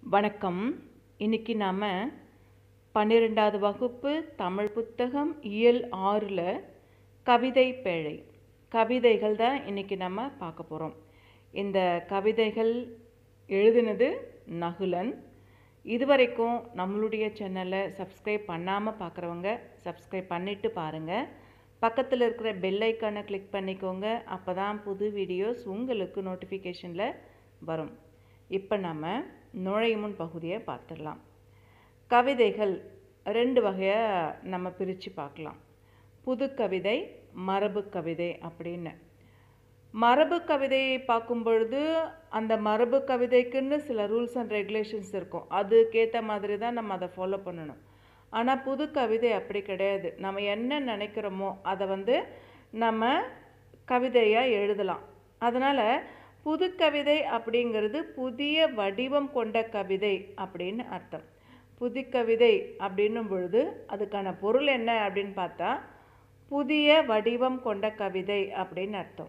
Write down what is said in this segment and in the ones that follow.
வணக்கம் இன்னைக்கு நாம் பன்னிரெண்டாவது வகுப்பு தமிழ் புத்தகம் இயல் ஆறில் கவிதை பேழை கவிதைகள் தான் இன்னைக்கு நம்ம பார்க்க போகிறோம் இந்த கவிதைகள் எழுதினது நகுலன் இதுவரைக்கும் நம்மளுடைய சேனலை சப்ஸ்கிரைப் பண்ணாமல் பார்க்குறவங்க சப்ஸ்கிரைப் பண்ணிவிட்டு பாருங்கள் பக்கத்தில் இருக்கிற பெல் ஐக்கானை கிளிக் பண்ணிக்கோங்க அப்போ தான் புது வீடியோஸ் உங்களுக்கு நோட்டிஃபிகேஷனில் வரும் இப்போ நம்ம நுழையும் முன் பகுதியை பார்த்துடலாம் கவிதைகள் ரெண்டு வகையாக நம்ம பிரித்து பார்க்கலாம் புது கவிதை மரபு கவிதை அப்படின்னு மரபு கவிதையை பார்க்கும் பொழுது அந்த மரபு கவிதைக்குன்னு சில ரூல்ஸ் அண்ட் ரெகுலேஷன்ஸ் இருக்கும் அதுக்கேற்ற மாதிரி தான் நம்ம அதை ஃபாலோ பண்ணணும் ஆனால் புது கவிதை அப்படி கிடையாது நம்ம என்ன நினைக்கிறோமோ அதை வந்து நம்ம கவிதையாக எழுதலாம் அதனால் புது கவிதை அப்படிங்கிறது புதிய வடிவம் கொண்ட கவிதை அப்படின்னு அர்த்தம் புது கவிதை அப்படின்னும் பொழுது அதுக்கான பொருள் என்ன அப்படின்னு பார்த்தா புதிய வடிவம் கொண்ட கவிதை அப்படின்னு அர்த்தம்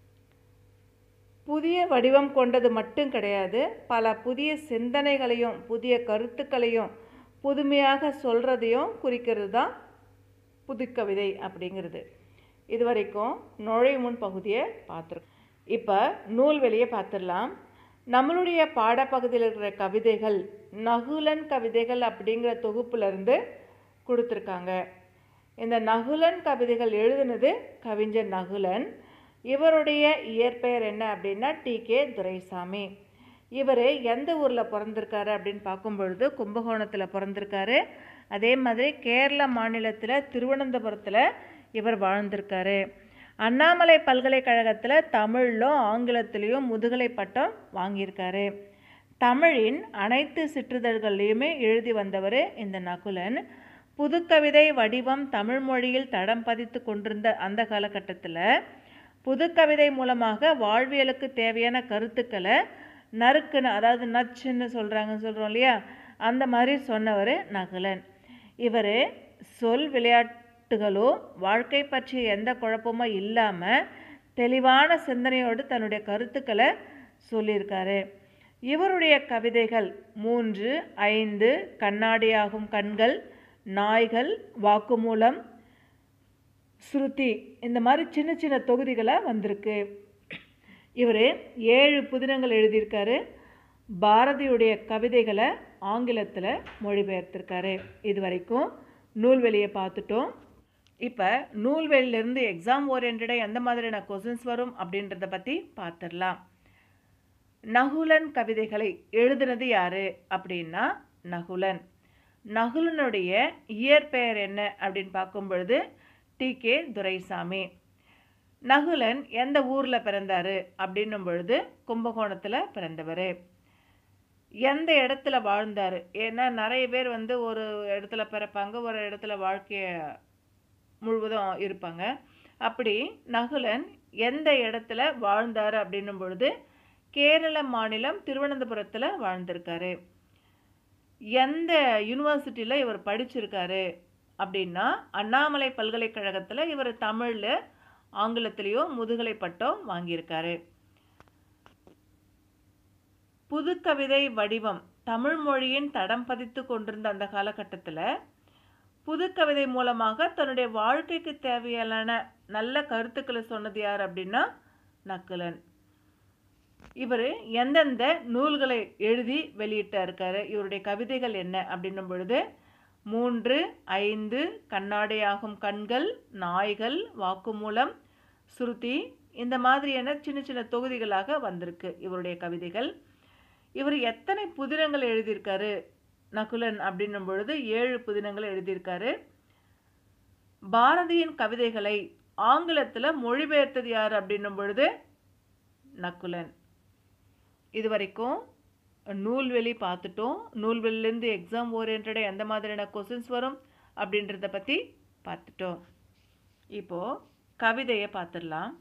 புதிய வடிவம் கொண்டது மட்டும் கிடையாது பல புதிய சிந்தனைகளையும் புதிய கருத்துக்களையும் புதுமையாக சொல்கிறதையும் குறிக்கிறது தான் புதுக்கவிதை அப்படிங்கிறது இது வரைக்கும் நுழைவு முன் பகுதியை பார்த்துருக்கோம் இப்போ நூல்வெளியை பார்த்துடலாம் நம்மளுடைய பாடப்பகுதியில் இருக்கிற கவிதைகள் நகுலன் கவிதைகள் அப்படிங்கிற தொகுப்புலேருந்து கொடுத்துருக்காங்க இந்த நகுலன் கவிதைகள் எழுதுனது கவிஞர் நகுலன் இவருடைய இயற்பெயர் என்ன அப்படின்னா டி கே துரைசாமி இவர் எந்த ஊரில் பிறந்திருக்காரு அப்படின்னு பார்க்கும் பொழுது கும்பகோணத்தில் பிறந்திருக்காரு அதே மாதிரி கேரள மாநிலத்தில் திருவனந்தபுரத்தில் இவர் வாழ்ந்திருக்காரு அண்ணாமலை பல்கலைக்கழகத்தில் தமிழிலும் ஆங்கிலத்திலையும் முதுகலை பட்டம் வாங்கியிருக்காரு தமிழின் அனைத்து சிற்றிதழ்கள்லையுமே எழுதி வந்தவர் இந்த நகுலன் புதுக்கவிதை வடிவம் தமிழ் மொழியில் தடம் பதித்து கொண்டிருந்த அந்த காலகட்டத்தில் புதுக்கவிதை மூலமாக வாழ்வியலுக்கு தேவையான கருத்துக்களை நறுக்குன்னு அதாவது நச்சுன்னு சொல்கிறாங்கன்னு சொல்கிறோம் இல்லையா அந்த மாதிரி சொன்னவர் நகுலன் இவர் சொல் விளையாட்டுகளோ வாழ்க்கை பற்றிய எந்த குழப்பமும் இல்லாமல் தெளிவான சிந்தனையோடு தன்னுடைய கருத்துக்களை சொல்லியிருக்காரு இவருடைய கவிதைகள் மூன்று ஐந்து கண்ணாடியாகும் கண்கள் நாய்கள் வாக்குமூலம் ஸ்ருதி இந்த மாதிரி சின்ன சின்ன தொகுதிகளாக வந்திருக்கு இவர் ஏழு புதினங்கள் எழுதியிருக்காரு பாரதியுடைய கவிதைகளை ஆங்கிலத்தில் மொழிபெயர்த்திருக்காரு இது வரைக்கும் நூல்வெளியை பார்த்துட்டோம் இப்போ நூல்வெளியிலேருந்து எக்ஸாம் ஓரியன்டாக எந்த மாதிரியான கொஸ்டின்ஸ் வரும் அப்படின்றத பற்றி பார்த்துடலாம் நகுலன் கவிதைகளை எழுதுனது யார் அப்படின்னா நகுலன் நகுலனுடைய இயற்பெயர் என்ன அப்படின்னு பார்க்கும் பொழுது டி கே துரைசாமி நகுலன் எந்த ஊரில் பிறந்தார் அப்படின்னும் பொழுது கும்பகோணத்தில் பிறந்தவர் எந்த இடத்துல வாழ்ந்தார் ஏன்னா நிறைய பேர் வந்து ஒரு இடத்துல பிறப்பாங்க ஒரு இடத்துல வாழ்க்கைய முழுவதும் இருப்பாங்க அப்படி நகுலன் எந்த இடத்துல வாழ்ந்தார் அப்படின்னும் பொழுது கேரள மாநிலம் திருவனந்தபுரத்தில் வாழ்ந்திருக்காரு எந்த யூனிவர்சிட்டியில் இவர் படிச்சிருக்காரு அப்படின்னா அண்ணாமலை பல்கலைக்கழகத்தில் இவர் தமிழில் ஆங்கிலத்திலேயும் முதுகலை பட்டம் வாங்கியிருக்காரு புதுக்கவிதை வடிவம் தமிழ் மொழியின் தடம் பதித்து கொண்டிருந்த அந்த காலகட்டத்தில் புதுக்கவிதை மூலமாக தன்னுடைய வாழ்க்கைக்கு தேவையான நல்ல கருத்துக்களை சொன்னது யார் அப்படின்னா நக்குலன் இவர் எந்தெந்த நூல்களை எழுதி வெளியிட்டா இருக்காரு இவருடைய கவிதைகள் என்ன அப்படின்னும் பொழுது மூன்று ஐந்து கண்ணாடியாகும் கண்கள் நாய்கள் வாக்குமூலம் ஸ்ருதி இந்த மாதிரியான சின்ன சின்ன தொகுதிகளாக வந்திருக்கு இவருடைய கவிதைகள் இவர் எத்தனை புதினங்கள் எழுதியிருக்காரு நகுலன் அப்படின்னும் பொழுது ஏழு புதினங்கள் எழுதியிருக்காரு பாரதியின் கவிதைகளை ஆங்கிலத்தில் மொழிபெயர்த்தது யார் அப்படின்னும் பொழுது நக்குலன் இது வரைக்கும் நூல்வெளி பார்த்துட்டோம் நூல்வெளிலேருந்து எக்ஸாம் ஓரியன்டாக எந்த மாதிரியான கொஸ்டின்ஸ் வரும் அப்படின்றத பற்றி பார்த்துட்டோம் இப்போது கவிதையை பார்த்துடலாம்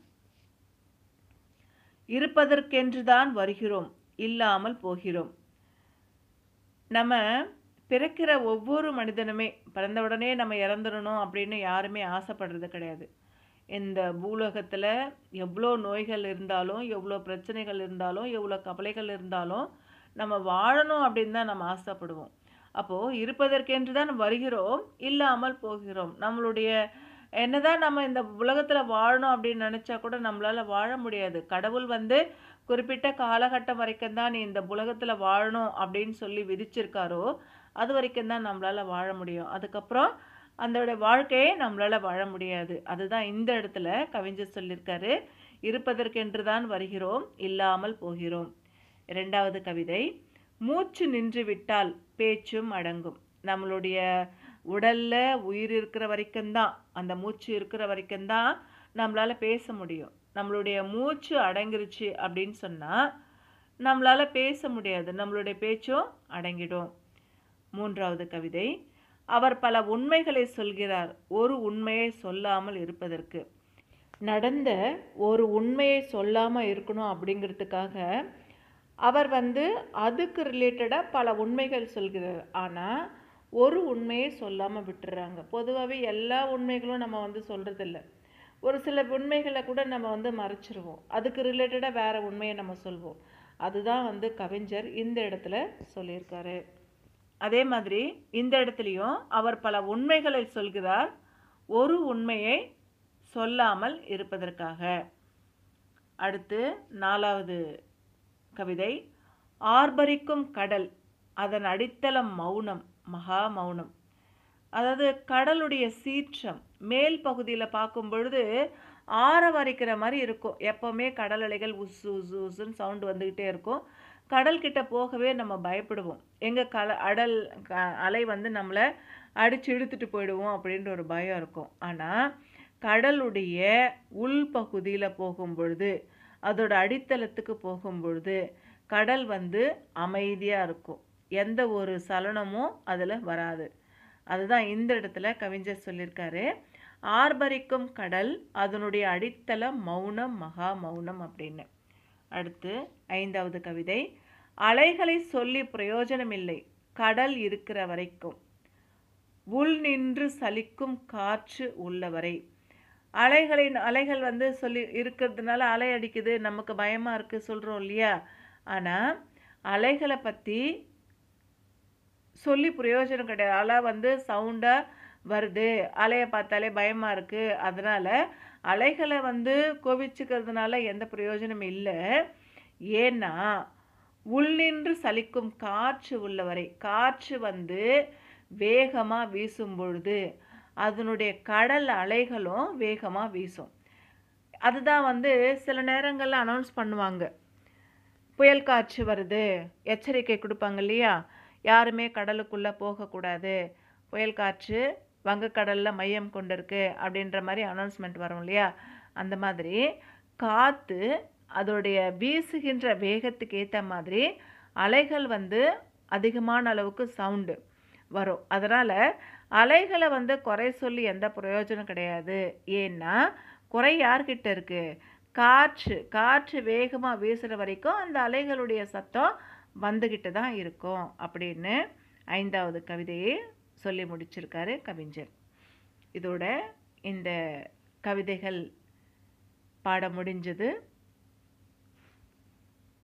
இருப்பதற்கென்று தான் வருகிறோம் இல்லாமல் போகிறோம் நம்ம பிறக்கிற ஒவ்வொரு மனிதனுமே பிறந்த உடனே நம்ம இறந்துடணும் அப்படின்னு யாருமே ஆசைப்படுறது கிடையாது இந்த பூலோகத்தில் எவ்வளோ நோய்கள் இருந்தாலும் எவ்வளோ பிரச்சனைகள் இருந்தாலும் எவ்வளோ கவலைகள் இருந்தாலும் நம்ம வாழணும் அப்படின்னு தான் நம்ம ஆசைப்படுவோம் அப்போது இருப்பதற்கென்று தான் வருகிறோம் இல்லாமல் போகிறோம் நம்மளுடைய என்னதான் நம்ம இந்த உலகத்தில் வாழணும் அப்படின்னு நினச்சா கூட நம்மளால் வாழ முடியாது கடவுள் வந்து குறிப்பிட்ட காலகட்டம் வரைக்கும் தான் நீ இந்த உலகத்தில் வாழணும் அப்படின்னு சொல்லி விதிச்சிருக்காரோ அது வரைக்கும் தான் நம்மளால் வாழ முடியும் அதுக்கப்புறம் அந்த வாழ்க்கையை நம்மளால் வாழ முடியாது அதுதான் இந்த இடத்துல கவிஞர் சொல்லியிருக்காரு இருப்பதற்கென்று தான் வருகிறோம் இல்லாமல் போகிறோம் இரண்டாவது கவிதை மூச்சு நின்று விட்டால் பேச்சும் அடங்கும் நம்மளுடைய உடல்ல உயிர் இருக்கிற வரைக்கும் தான் அந்த மூச்சு இருக்கிற வரைக்கும் தான் நம்மளால பேச முடியும் நம்மளுடைய மூச்சு அடங்கிருச்சு அப்படின்னு சொன்னா நம்மளால பேச முடியாது நம்மளுடைய பேச்சும் அடங்கிடும் மூன்றாவது கவிதை அவர் பல உண்மைகளை சொல்கிறார் ஒரு உண்மையை சொல்லாமல் இருப்பதற்கு நடந்த ஒரு உண்மையை சொல்லாமல் இருக்கணும் அப்படிங்கிறதுக்காக அவர் வந்து அதுக்கு ரிலேட்டடாக பல உண்மைகள் சொல்கிறார் ஆனால் ஒரு உண்மையை சொல்லாமல் விட்டுறாங்க பொதுவாகவே எல்லா உண்மைகளும் நம்ம வந்து சொல்கிறதில்ல ஒரு சில உண்மைகளை கூட நம்ம வந்து மறைச்சிருவோம் அதுக்கு ரிலேட்டடாக வேறு உண்மையை நம்ம சொல்வோம் அதுதான் வந்து கவிஞர் இந்த இடத்துல சொல்லியிருக்காரு அதே மாதிரி இந்த இடத்துலையும் அவர் பல உண்மைகளை சொல்கிறார் ஒரு உண்மையை சொல்லாமல் இருப்பதற்காக அடுத்து நாலாவது கவிதை ஆர்ப்பரிக்கும் கடல் அதன் அடித்தளம் மௌனம் மகா மௌனம் அதாவது கடலுடைய சீற்றம் மேல் பகுதியில் பார்க்கும் பொழுது ஆரவரிக்கிற மாதிரி இருக்கும் எப்போவுமே கடல் அலைகள் உசு உசு உசுன்னு சவுண்டு வந்துக்கிட்டே இருக்கும் கடல் கிட்ட போகவே நம்ம பயப்படுவோம் எங்கே கல அடல் க- அலை வந்து நம்மளை அடிச்சு இழுத்துட்டு போயிடுவோம் அப்படின்ற ஒரு பயம் இருக்கும் ஆனால் கடலுடைய உள்பகுதியில் போகும் பொழுது அதோட அடித்தளத்துக்கு போகும் பொழுது கடல் வந்து அமைதியாக இருக்கும் எந்த ஒரு சலனமும் அதில் வராது அதுதான் இந்த இடத்துல கவிஞர் சொல்லியிருக்காரு ஆர்ப்பரிக்கும் கடல் அதனுடைய அடித்தளம் மௌனம் மகா மௌனம் அப்படின்னு அடுத்து ஐந்தாவது கவிதை அலைகளை சொல்லி பிரயோஜனமில்லை கடல் இருக்கிற வரைக்கும் உள் நின்று சலிக்கும் காற்று உள்ளவரை அலைகளின் அலைகள் வந்து சொல்லி இருக்கிறதுனால அலை அடிக்குது நமக்கு பயமாக இருக்குது சொல்கிறோம் இல்லையா ஆனால் அலைகளை பற்றி சொல்லி பிரயோஜனம் கிடையாது அலை வந்து சவுண்டாக வருது அலையை பார்த்தாலே பயமாக இருக்குது அதனால் அலைகளை வந்து கோவிச்சுக்கிறதுனால எந்த பிரயோஜனமும் இல்லை ஏன்னா உள்ளின்று சலிக்கும் காற்று உள்ளவரை காற்று வந்து வேகமாக வீசும் பொழுது அதனுடைய கடல் அலைகளும் வேகமாக வீசும் அதுதான் வந்து சில நேரங்களில் அனௌன்ஸ் பண்ணுவாங்க புயல் காற்று வருது எச்சரிக்கை கொடுப்பாங்க இல்லையா யாருமே கடலுக்குள்ளே போகக்கூடாது புயல் காற்று வங்கக்கடலில் மையம் கொண்டிருக்கு அப்படின்ற மாதிரி அனௌன்ஸ்மெண்ட் வரும் இல்லையா அந்த மாதிரி காற்று அதோடைய வீசுகின்ற வேகத்துக்கு ஏற்ற மாதிரி அலைகள் வந்து அதிகமான அளவுக்கு சவுண்டு வரும் அதனால் அலைகளை வந்து குறை சொல்லி எந்த பிரயோஜனம் கிடையாது ஏன்னா குறை யார்கிட்ட இருக்குது காற்று காற்று வேகமாக வீசுகிற வரைக்கும் அந்த அலைகளுடைய சத்தம் வந்துக்கிட்டு தான் இருக்கும் அப்படின்னு ஐந்தாவது கவிதையை சொல்லி முடிச்சிருக்காரு கவிஞர் இதோட இந்த கவிதைகள் பாட முடிஞ்சது